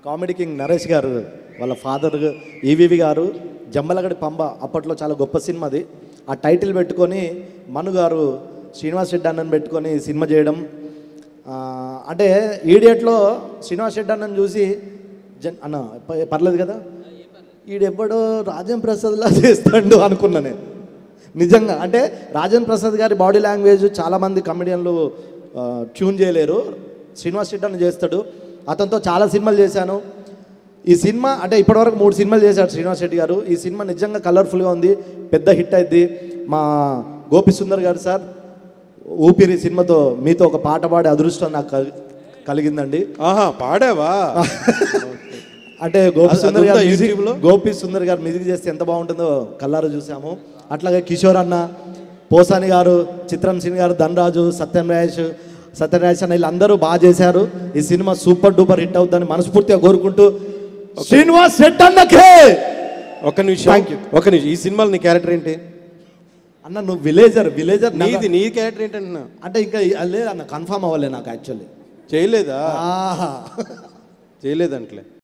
Comedy king Naresh గారు వాళ్ళ father EVV గారు జమ్మలగడి పంబ అప్పట్లో చాలా గొప్ప సినిమా అది ఆ టైటిల్ పెట్టుకొని మను గారు శ్రీనివాస్ రెడ్డి అన్నని పెట్టుకొని సినిమా చేయడం ఆ, అంటే ఈడియట్లో శ్రీనివాస్ రెడ్డి అన్నని చూసి జన్ అన్న ప- పర్లేదు కదా ఈడెవ్వడో రాజేంద్ర ప్రసాద్లా చేస్తాడు అనుకున్నా నేను నిజంగా అంటే రాజేంద్ర ప్రసాద్ గారి బాడీ లాంగ్వేజ్ చాలామంది కమెడియన్లు ట్యూన్ చేయలేరు శ్రీనివాస్ రెడ్డి అన్న చేస్తాడు అతనితో చాలా సినిమాలు చేశాను ఈ సినిమా అంటే ఇప్పటివరకు మూడు సినిమాలు చేశాడు శ్రీనివాస్ రెడ్డి గారు ఈ సినిమా నిజంగా కలర్ఫుల్గా ఉంది పెద్ద హిట్ అయింది మా గోపి సుందర్ గారు సార్ ఊపిరి సినిమాతో మీతో ఒక పాట పాడే అదృష్టం నాకు కల్- కలిగిందండి ఆహా పాడావా అంటే గోపి అది- సుందర్ అది గారు ఉందా మ్యూజిక్ YouTube లో? గోపి సుందర్ గారు మ్యూజిక్ చేస్తే ఎంత బాగుంటుందో కల్లారు చూసాము అట్లాగే కిషోర్ అన్న పోసాని గారు చిత్రం సింగ్ గారు ధనరాజు సత్యం రాజేష్ సత్యం రాజేష్ అన్న వీళ్ళందరూ బాగా చేశారు ఈ సినిమా సూపర్ డూపర్ హిట్ అవుతుందని మనస్ఫూర్తిగా కోరుకుంటూ శ్రీనివాస్ రెడ్డి అన్నకే ఒక నిమిషం Thank you. ఒక నిమిషం ఈ సినిమాలో నీ క్యారెక్టర్ ఏంటి అన్న నువ్వు విలేజర్ విలేజర్ నీది నీ క్యారెక్టర్ ఏంటంటున్నా అంటే ఇంకా లేదు అన్న కన్ఫామ్ అవ్వలే నాకు యాక్చువల్లీ చేయలేదా ఆహా చేయలేదంటలే